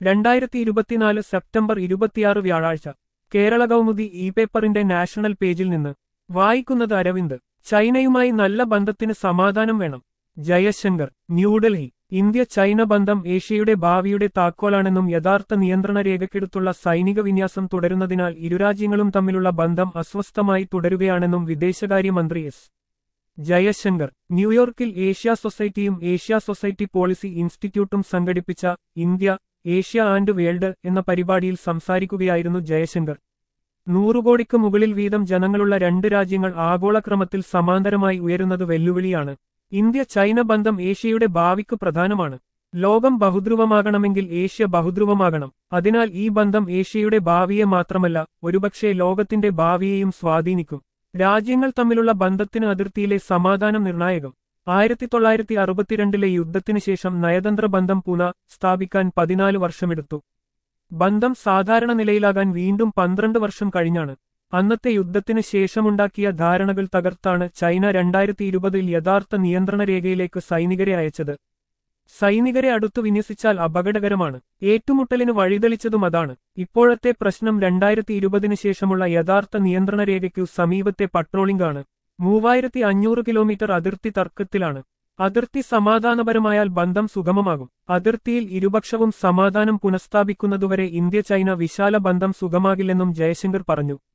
രണ്ടായിരത്തി ഇരുപത്തിനാല് സെപ്റ്റംബർ ഇരുപത്തിയാറ് വ്യാഴാഴ്ച കേരള കൗമുദി ഇ പേപ്പറിന്റെ നാഷണൽ പേജിൽ നിന്ന് വായിക്കുന്നത് അരവിന്ദ് ചൈനയുമായി നല്ല ബന്ധത്തിന് സമാധാനം വേണം ജയശങ്കർ ന്യൂഡൽഹി ഇന്ത്യ ചൈന ബന്ധം ഏഷ്യയുടെ ഭാവിയുടെ താക്കോലാണെന്നും യഥാർത്ഥ നിയന്ത്രണ രേഖയ്ക്കടുത്തുള്ള സൈനിക വിന്യാസം തുടരുന്നതിനാൽ ഇരുരാജ്യങ്ങളും തമ്മിലുള്ള ബന്ധം അസ്വസ്ഥമായി തുടരുകയാണെന്നും വിദേശകാര്യമന്ത്രി എസ് ജയശങ്കർ ന്യൂയോർക്കിൽ ഏഷ്യ സൊസൈറ്റിയും ഏഷ്യ സൊസൈറ്റി പോളിസി ഇൻസ്റ്റിറ്റ്യൂട്ടും സംഘടിപ്പിച്ച ഇന്ത്യ ഏഷ്യ ആൻഡ് വേൾഡ് എന്ന പരിപാടിയിൽ സംസാരിക്കുകയായിരുന്നു ജയശങ്കർ നൂറുകോടിക്ക് മുകളിൽ വീതം ജനങ്ങളുള്ള രണ്ട് രാജ്യങ്ങൾ ആഗോളക്രമത്തിൽ സമാന്തരമായി ഉയരുന്നത് വെല്ലുവിളിയാണ് ഇന്ത്യ ചൈന ബന്ധം ഏഷ്യയുടെ ഭാവിക്ക് പ്രധാനമാണ് ലോകം ബഹുധ്രുവമാകണമെങ്കിൽ ഏഷ്യ ബഹുധ്രുവമാകണം അതിനാൽ ഈ ബന്ധം ഏഷ്യയുടെ ഭാവിയെ മാത്രമല്ല ഒരുപക്ഷെ ലോകത്തിന്റെ ഭാവിയെയും സ്വാധീനിക്കും രാജ്യങ്ങൾ തമ്മിലുള്ള ബന്ധത്തിന് അതിർത്തിയിലെ സമാധാനം നിർണായകം ആയിരത്തി തൊള്ളായിരത്തി അറുപത്തിരണ്ടിലെ യുദ്ധത്തിനു ശേഷം നയതന്ത്ര ബന്ധം പുന സ്ഥാപിക്കാൻ പതിനാല് വർഷമെടുത്തു ബന്ധം സാധാരണ നിലയിലാകാൻ വീണ്ടും പന്ത്രണ്ട് വർഷം കഴിഞ്ഞാണ് അന്നത്തെ യുദ്ധത്തിന് ശേഷമുണ്ടാക്കിയ ധാരണകൾ തകർത്താണ് ചൈന രണ്ടായിരത്തി ഇരുപതിൽ യഥാർത്ഥ നിയന്ത്രണ രേഖയിലേക്ക് സൈനികരെ അയച്ചത് സൈനികരെ അടുത്തു വിന്യസിച്ചാൽ അപകടകരമാണ് ഏറ്റുമുട്ടലിന് വഴിതെളിച്ചതും അതാണ് ഇപ്പോഴത്തെ പ്രശ്നം രണ്ടായിരത്തി ഇരുപതിനു ശേഷമുള്ള യഥാർത്ഥ നിയന്ത്രണ രേഖയ്ക്കു സമീപത്തെ പട്രോളിംഗ് ആണ് മൂവായിരത്തി അഞ്ഞൂറ് കിലോമീറ്റർ അതിർത്തി തർക്കത്തിലാണ് അതിർത്തി സമാധാനപരമായാൽ ബന്ധം സുഗമമാകും അതിർത്തിയിൽ ഇരുപക്ഷവും സമാധാനം പുനഃസ്ഥാപിക്കുന്നതുവരെ ഇന്ത്യ ചൈന വിശാല ബന്ധം സുഗമാകില്ലെന്നും ജയശങ്കർ പറഞ്ഞു